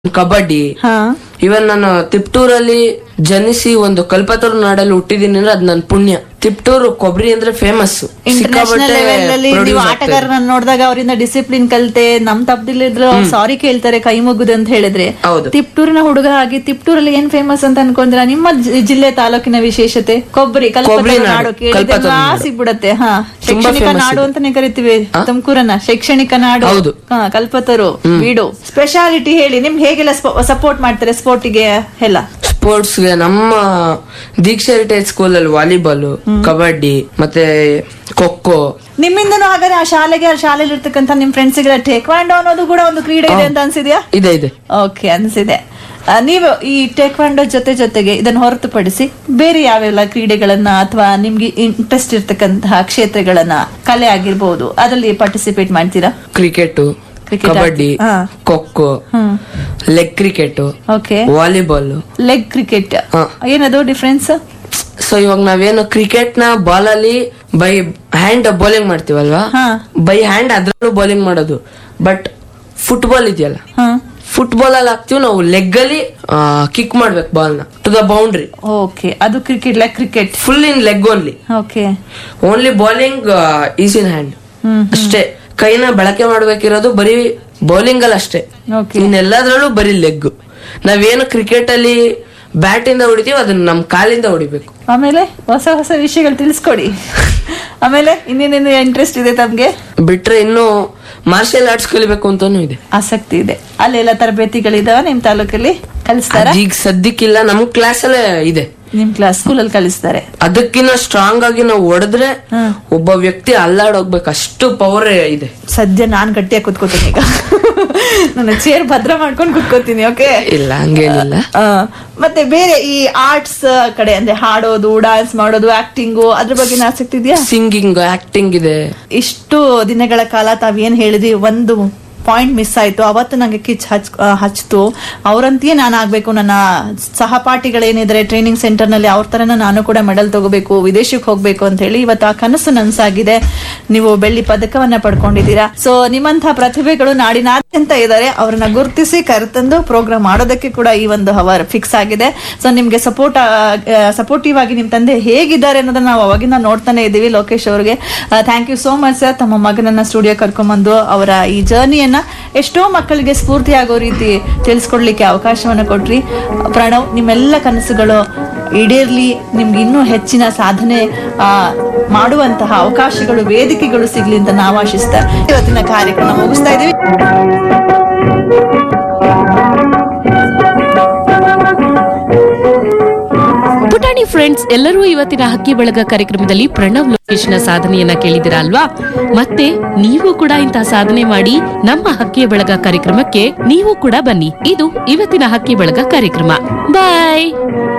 ಕಬಡ್ಡಿ ಹಾ ಇವನ್ ನಾನು ತಿಪ್ಟೂರಲ್ಲಿ ಜನಿಸಿ ಒಂದು ಕಲ್ಪತರು ನಾಡಲ್ಲಿ ಹುಟ್ಟಿದೀನಿ ಅಂದ್ರೆ ಅದ್ ನನ್ ಪುಣ್ಯ ತಿಪ್ಟೂರು ಕೊಬ್ಬರಿ ಅಂದ್ರೆ ಫೇಮಸ್ ಇಂಟರ್ನ್ಯಾಷನಲ್ ಲೆವೆಲ್ ಅಲ್ಲಿ ನೀವು ಆಟಗಾರರನ್ನ ನೋಡಿದಾಗ ಅವರಿಂದ ಡಿಸಿಪ್ಲಿನ್ ಕಲ್ತೆ ನಮ್ ತಪ್ಪದಿಲ್ಲಿದ್ರು ಸಾರಿ ಕೇಳ್ತಾರೆ ಕೈ ಮುಗುದು ಅಂತ ಹೇಳಿದ್ರೆ ಹೌದು. ತಿಪ್ಟೂರಿನ ಹುಡುಗ ಆಗಿ ತಿಪ್ಟೂರಲ್ಲಿ ಏನ್ ಫೇಮಸ್ ಅಂತ ಅನ್ಕೊಂಡ್ರ ನಿಮ್ಮ ಜಿ- ಜಿಲ್ಲೆ ತಾಲೂಕಿನ ವಿಶೇಷತೆ ಕೊಬ್ಬರಿ ಕೊಬ್ಬರಿ ಕಲ್ಪತರು ನಾಡು, ನಾಡು ಕೇಳಿದ್ರೆ ಕಲ್ಪತರು ನಾಡು. ಸಿಗ್ಬಿಡತ್ತೆ ಹಾ ತುಂಬಾ ಶೈಕ್ಷಣಿಕ famous ನಾಡು ಇದೆ. ಅಂತಾನೆ ಕರಿತೀವಿ ತುಮಕೂರನ್ನ ಶೈಕ್ಷಣಿಕ ನಾಡು ಹೌದು. ಹಾ, ಕಲ್ಪತರು ಬೀಡು ಸ್ಪೆಷಾಲಿಟಿ ಹೇಳಿ ನಿಮ್ಗೆ ಹೇಗೆಲ್ಲ ಸಪೋರ್ಟ್ ಮಾಡ್ತಾರೆ ಸ್ಪೋರ್ಟಿಗೆ ಎಲ್ಲ ಸ್ಪೋರ್ಟ್ಸ್ ಗೆ ನಮ್ಮ ದೀಕ್ಷಾ ಹೆರಿಟೇಜ್ ಸ್ಕೂಲ್ ಅಲ್ಲಿ ವಾಲಿಬಾಲ್ ಕಬಡ್ಡಿ ಮತ್ತೆ ಖೋಖೋ ನಿಮ್ಮಿಂದನೂ ಹಾಗಾದ್ರೆ ಆ ಶಾಲೆಗೆ ಆ ಶಾಲೆಯಲ್ಲಿ ಇರ್ತಕ್ಕಂಥ ನಿಮ್ ಫ್ರೆಂಡ್ಸ್ಗೆ ಟೇಕ್ವಾಂಡೋ ಅನ್ನೋದು ಕೂಡ ಒಂದು ಕ್ರೀಡೆ ಇದೆ ಅಂತ ಅನ್ಸಿದ್ಯಾ ಇದೆ ಇದೆ ಓಕೆ ಅನ್ಸಿದೆ ಆ, ನೀವು ಈ ಟೇಕ್ವಾಂಡೋ ಜೊತೆ ಜೊತೆಗೆ ಇದನ್ನು ಹೊರತುಪಡಿಸಿ ಬೇರೆ ಯಾವೆಲ್ಲ ಕ್ರೀಡೆಗಳನ್ನ ಅಥವಾ ನಿಮ್ಗೆ ಇಂಟ್ರೆಸ್ಟ್ ಇರ್ತಕ್ಕಂತಹ ಕ್ಷೇತ್ರಗಳನ್ನ ಕಲೆ ಆಗಿರ್ಬೋದು ಅದರಲ್ಲಿ ಪಾರ್ಟಿಸಿಪೇಟ್ ಮಾಡ್ತೀರಾ ಕ್ರಿಕೆಟ್ Cricket ಕಬಡ್ಡಿ ಆಡ್ತಿ- ಹಾ. Kho kho hmm leg cricket okay volleyball leg cricket ಹಾ. ಏನದು ಡಿಫ್ರೆನ್ಸ್ ಸೊ ಇವಾಗ ನಾವೇನು ಕ್ರಿಕೆಟ್ ನ ಬಾಲ್ ಅಲ್ಲಿ ಬೈ ಹ್ಯಾಂಡ್ ಬೌಲಿಂಗ್ ಮಾಡ್ತೀವಲ್ವಾ ಹಾ. ಬೈ ಹ್ಯಾಂಡ್ ಅದ್ರಲ್ಲೂ ಬೌಲಿಂಗ್ ಮಾಡೋದು ಬಟ್ ಫುಟ್ಬಾಲ್ ಇದೆಯಲ್ಲ ಹಾ ಫುಟ್ಬಾಲ್ ಅಲ್ಲಿ ಹಾಕ್ತಿವಿ ನಾವು ಲೆಗ್ ಅಲ್ಲಿ ಕಿಕ್ ಮಾಡ್ಬೇಕು ಬಾಲ್ ನ ಟು ದ ಬೌಂಡ್ರಿ ಓಕೆ ಅದು cricket leg cricket full in leg only okay only bowling is in hand hmm ಅಷ್ಟೇ ಕೈನ ಬಳಕೆ ಮಾಡ್ಬೇಕಿರೋದು ಬರೀ ಬೌಲಿಂಗ್ ಅಲ್ಲಿ ಅಷ್ಟೇ ಓಕೆ ಇನ್ನೆಲ್ಲದ್ರಲ್ಲೂ ಬರೀ ಲೆಗ್ ನಾವೇನು ಕ್ರಿಕೆಟ್ ಅಲ್ಲಿ ಬ್ಯಾಟ್ ಇಂದ ಹೊಡಿತೀವಿ ಅದನ್ನ ನಮ್ ಕಾಲಿಂದ ಹೊಡಿಬೇಕು ಆಮೇಲೆ ಹೊಸ ಹೊಸ ವಿಷಯಗಳು ತಿಳಿಸ್ಕೊಡಿ ಆಮೇಲೆ ಇನ್ನೇನೇನು ಇಂಟ್ರೆಸ್ಟ್ ಇದೆ ತಮ್ಗೆ ಬಿಟ್ರೆ ಇನ್ನು ಮಾರ್ಷಲ್ ಆರ್ಟ್ಸ್ ಕಲಿಬೇಕು ಅಂತಾನು ಇದೆ ಆಸಕ್ತಿ ಇದೆ ಅಲ್ಲೆಲ್ಲ ತರಬೇತಿಗಳಿದಾವ ನಿಮ್ ತಾಲೂಕಲ್ಲಿ ಕಲಿಸ್ತಾರ ಈಗ ಸದ್ಯಕ್ಕಿಲ್ಲ ನಮ್ ಕ್ಲಾಸ್ ಅಲ್ಲೇ ಇದೆ ನಿಮ್ ಕ್ಲಾಸ್ ಸ್ಕೂಲಲ್ಲಿ ಕಲಿಸ್ತಾರೆ ಅದಕ್ಕಿನ್ನ ಸ್ಟ್ರಾಂಗ್ ಆಗಿ ನಾವು ಹೊಡೆದ್ರೆ ಹ್ಮ್. ಒಬ್ಬ ವ್ಯಕ್ತಿ ಅಲ್ಲಾಡೋಗ್ಬೇಕು ಅಷ್ಟು ಪವರ್ ಇದೆ ಸದ್ಯ ನಾನ್ ಗಟ್ಟಿಯಾಗಿ ಕುತ್ಕೋತೀನಿ ಈಗ ನನ್ನ ಚೇರ್ ಭದ್ರ ಮಾಡ್ಕೊಂಡು ಕುತ್ಕೋತೀನಿ ಓಕೆ ಇಲ್ಲ ಹಂಗೇನಿಲ್ಲ ಮತ್ತೆ ಬೇರೆ ಈ ಆರ್ಟ್ಸ್ ಕಡೆ ಅಂದ್ರೆ ಹಾಡೋದು ಡಾನ್ಸ್ ಮಾಡೋದು ಆಕ್ಟಿಂಗು ಅದ್ರ ಬಗ್ಗೆ ಆಸಕ್ತಿ ಇದೆಯಾ ಸಿಂಗಿಂಗ್ ಆಕ್ಟಿಂಗ್ ಇದೆ ಇಷ್ಟು ದಿನಗಳ ಕಾಲ ತಾವೇನ್ ಹೇಳಿದ್ರಿ ಒಂದು ಪಾಯಿಂಟ್ ಮಿಸ್ ಆಯ್ತು ಅವತ್ತು ನಂಗೆ ಕಿಚ್ ಹಚ್ ಆ, ಹಚ್ತು ಅವರಂತೆಯೇ ನಾನು ಆಗ್ಬೇಕು ನನ್ನ ಸಹಪಾಠಿಗಳೇನಿದ್ರೆ ಟ್ರೈನಿಂಗ್ ಸೆಂಟರ್ ನಲ್ಲಿ ಅವ್ರ ತರನ ನಾನು ಕೂಡ ಮೆಡಲ್ ತಗೋಬೇಕು ವಿದೇಶಕ್ಕೆ ಹೋಗ್ಬೇಕು ಅಂತ ಹೇಳಿ ಇವತ್ತು ಆ ಕನಸು ನನ್ಸಾಗಿದೆ ನೀವು ಬೆಳ್ಳಿ ಪದಕವನ್ನ ಪಡ್ಕೊಂಡಿದ್ದೀರಾ ಸೊ ನಿಮ್ಮಂತಹ ಪ್ರತಿಭೆಗಳು ನಾಡಿನಾದ್ಯಂತ ಇದ್ದಾರೆ ಅವ್ರನ್ನ ಗುರುತಿಸಿ ಕರೆತಂದು ಪ್ರೋಗ್ರಾಮ್ ಮಾಡೋದಕ್ಕೆ ಕೂಡ ಈ ಒಂದು ಹವರ್ ಫಿಕ್ಸ್ ಆಗಿದೆ ಸೊ ನಿಮ್ಗೆ ಸಪೋರ್ಟ್ ಸಪೋರ್ಟಿವ್ ಆಗಿ ನಿಮ್ ತಂದೆ ಹೇಗಿದ್ದಾರೆ ಅನ್ನೋದನ್ನ ನಾವು ಅವಾಗಿಂದ ನೋಡ್ತಾನೆ ಇದ್ದೀವಿ ಲೋಕೇಶ್ ಅವ್ರಿಗೆ thank you so much sir ತಮ್ಮ ಮಗನನ್ನ ಸ್ಟುಡಿಯೋ ಕರ್ಕೊಂಡ್ಬಂದು ಅವರ ಈ ಜರ್ನಿಯನ್ನ ಎಷ್ಟೋ ಮಕ್ಕಳಿಗೆ ಸ್ಫೂರ್ತಿ ಆಗೋ ರೀತಿ ತಿಳಿಸ್ಕೊಡ್ಲಿಕ್ಕೆ ಅವಕಾಶವನ್ನ ಕೊಟ್ರಿ ಪ್ರಣವ್ ನಿಮ್ಮೆಲ್ಲ ಕನಸುಗಳು ಈಡೇರ್ಲಿ ನಿಮ್ಗೆ ಇನ್ನೂ ಹೆಚ್ಚಿನ ಸಾಧನೆ ಆ, ಮಾಡುವಂತಹ ಅವಕಾಶಗಳು ವೇದಿಕೆಗಳು ಸಿಗ್ಲಿ ಅಂತ ನಾವು ಆಶಿಸ್ತಾ ಇವತ್ತಿನ ಕಾರ್ಯಕ್ರಮ ಮುಗಿಸ್ತಾ ಇದೀವಿ ಪುಟಾಣಿ ಫ್ರೆಂಡ್ಸ್ ಎಲ್ಲರೂ ಇವತ್ತಿನ ಹಕ್ಕಿ ಬೆಳಗ ಕಾರ್ಯಕ್ರಮದಲ್ಲಿ ಪ್ರಣವ್ ಲೋಕೇಶ್ನ ಸಾಧನೆಯನ್ನ ಕೇಳಿದಿರ ಅಲ್ವಾ ಮತ್ತೆ ನೀವು ಕೂಡ ಇಂತಹ ಸಾಧನೆ ಮಾಡಿ ನಮ್ಮ ಹಕ್ಕಿಯ ಬೆಳಗ ಕಾರ್ಯಕ್ರಮಕ್ಕೆ ನೀವು ಕೂಡ ಬನ್ನಿ ಇದು ಇವತ್ತಿನ ಹಕ್ಕಿ ಬೆಳಗ ಕಾರ್ಯಕ್ರಮ ಬಾಯ್